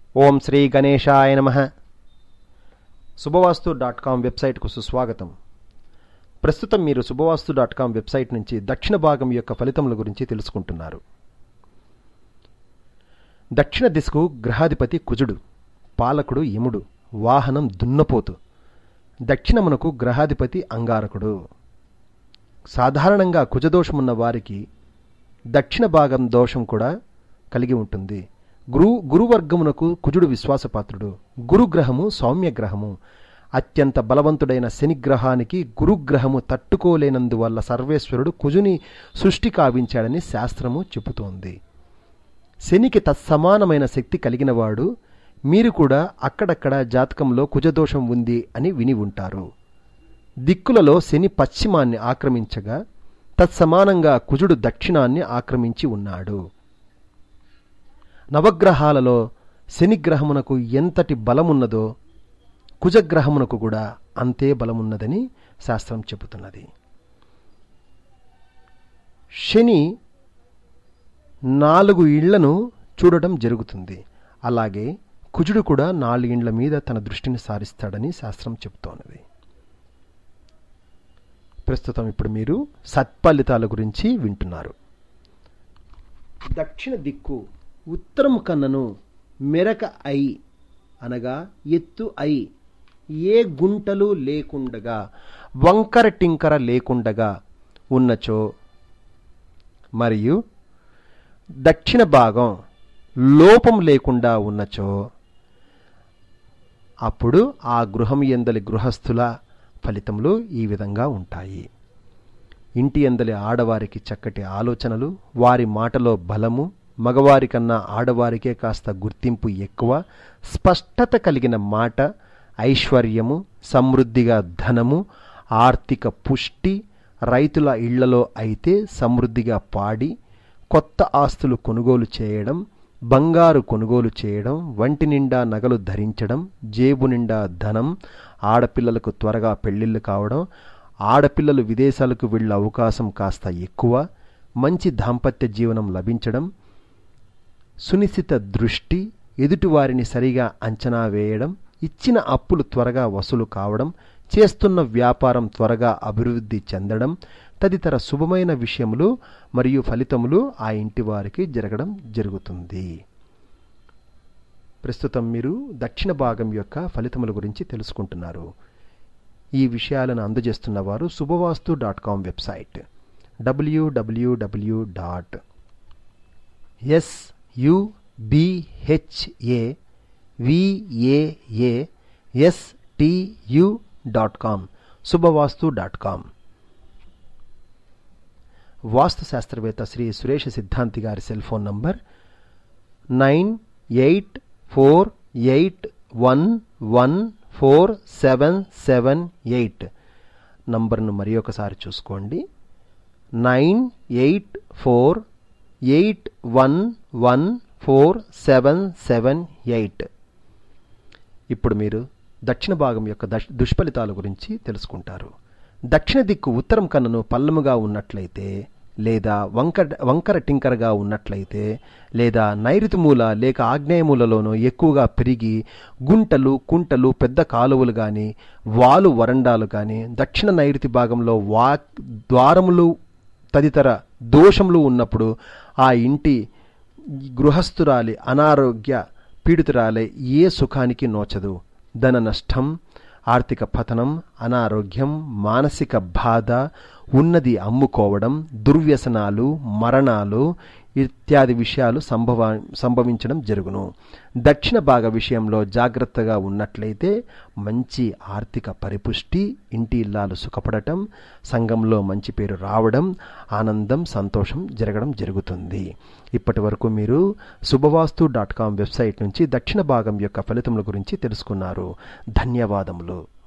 ఓం శ్రీ గణేశాయ నమ శుభవాస్తు dot com వెబ్సైట్కు సుస్వాగతం ప్రస్తుతం మీరు శుభవాస్తు డాట్ కామ్ వెబ్సైట్ నుంచి దక్షిణ భాగం యొక్క ఫలితముల గురించి తెలుసుకుంటున్నారు దక్షిణ దిశకు గ్రహాధిపతి కుజుడు పాలకుడు యముడు వాహనం దున్నపోతు దక్షిణమునకు గ్రహాధిపతి అంగారకుడు సాధారణంగా కుజదోషమున్న వారికి దక్షిణ భాగం దోషం కూడా కలిగి ఉంటుంది గురు గురువర్గమునకు కుజుడు విశ్వాసపాత్రుడు గురుగ్రహము సౌమ్యగ్రహము అత్యంత బలవంతుడైన శనిగ్రహానికి గురుగ్రహము తట్టుకోలేనందువల్ల సర్వేశ్వరుడు కుజుని సృష్టి కావించాడని శాస్త్రము చెబుతోంది శనికి తత్సమానమైన శక్తి కలిగినవాడు మీరు కూడా అక్కడక్కడ జాతకంలో కుజదోషం ఉంది అని విని ఉంటారు దిక్కులలో శని పశ్చిమాన్ని ఆక్రమించగా తత్సమానంగా కుజుడు దక్షిణాన్ని ఆక్రమించి ఉన్నాడు నవగ్రహాలలో శనిగ్రహమునకు ఎంతటి బలమున్నదో కుజగ్రహమునకు కూడా అంతే బలమున్నదని శాస్త్రం చెబుతున్నది శని నాలుగు ఇళ్లను చూడటం జరుగుతుంది అలాగే కుజుడు కూడా నాలుగిండ్ల మీద తన దృష్టిని సారిస్తాడని శాస్త్రం చెబుతోన్నది ప్రస్తుతం ఇప్పుడు మీరు సత్ఫలితాల గురించి వింటున్నారు దక్షిణ దిక్కు ఉత్తరం కన్నను మెరక ఐ అనగా ఎత్తు ఐ ఏ గుంటలు లేకుండగా వంకర టింకర లేకుండగా ఉన్నచో మరియు దక్షిణ భాగం లోపం లేకుండా ఉన్నచో అప్పుడు ఆ గృహం ఎందలి గృహస్థుల ఫలితములు ఈ విధంగా ఉంటాయి ఇంటి ఎందలి ఆడవారికి చక్కటి ఆలోచనలు వారి మాటలో బలము మగవారి కన్నా ఆడవారికే కాస్త గుర్తింపు ఎక్కువ స్పష్టత కలిగిన మాట ఐశ్వర్యము సమృద్ధిగా ధనము ఆర్థిక పుష్టి రైతుల ఇళ్లలో అయితే సమృద్ధిగా పాడి కొత్త ఆస్తులు కొనుగోలు చేయడం బంగారు కొనుగోలు చేయడం వంటి నిండా నగలు ధరించడం జేబు నిండా ధనం ఆడపిల్లలకు త్వరగా పెళ్లిళ్ళు కావడం ఆడపిల్లలు విదేశాలకు వెళ్ళే అవకాశం కాస్త ఎక్కువ మంచి దాంపత్య జీవనం లభించడం సునిశ్చిత దృష్టి ఎదుటివారిని సరిగా అంచనా వేయడం ఇచ్చిన అప్పులు త్వరగా వసూలు కావడం చేస్తున్న వ్యాపారం త్వరగా అభివృద్ధి చెందడం తదితర శుభమైన విషయములు మరియు ఫలితములు ఆ ఇంటి వారికి జరగడం జరుగుతుంది ప్రస్తుతం మీరు దక్షిణ భాగం యొక్క ఫలితముల గురించి తెలుసుకుంటున్నారు ఈ విషయాలను అందజేస్తున్న వారు Subhavaastu dot com website WWW dot SUBHA VAA STU dot com Subhavaastu dot com వాస్తు శాస్త్రవేత్త శ్రీ సురేష సిద్ధాంతి గారి cell phone number nine eight four eight one one four seven seven eight నంబర్ను మరి ఒకసారి చూసుకోండి nine eight four eight one one four seven seven eight ఇప్పుడు మీరు దక్షిణ భాగం యొక్క దశ్ దుష్ఫలితాల గురించి తెలుసుకుంటారు దక్షిణ దిక్కు ఉత్తరం కన్నును పల్లముగా ఉన్నట్లయితే లేదా వంకర వంకర టింకరగా ఉన్నట్లయితే లేదా నైరుతి మూల లేక ఆగ్నేయ మూలలోనూ ఎక్కువగా పెరిగి గుంటలు కుంటలు పెద్ద కాలువలు కానీ వాలు వరండాలు కానీ దక్షిణ నైరుతి భాగంలో వా ద్వారములు తదితర దోషములు ఉన్నప్పుడు ఆ ఇంటి గృహస్థురాలి అనారోగ్య పీడితురాలే ఏ సుఖానికి నోచదు ధన నష్టం ఆర్థిక పతనం అనారోగ్యం మానసిక బాధ ఉన్నది అమ్ముకోవడం దుర్వ్యసనాలు మరణాలు ఇత్యాది విషయాలు సంభవ సంభవించడం జరుగును దక్షిణ భాగ విషయంలో జాగ్రత్తగా ఉన్నట్లయితే మంచి ఆర్థిక పరిపుష్టి ఇంటి ఇల్లాలు సుఖపడటం సంఘంలో మంచి పేరు రావడం ఆనందం సంతోషం జరగడం జరుగుతుంది ఇప్పటి వరకు మీరు శుభవాస్తు డాట్ కామ్ వెబ్సైట్ నుంచి దక్షిణ భాగం యొక్క ఫలితముల గురించి తెలుసుకున్నారు ధన్యవాదములు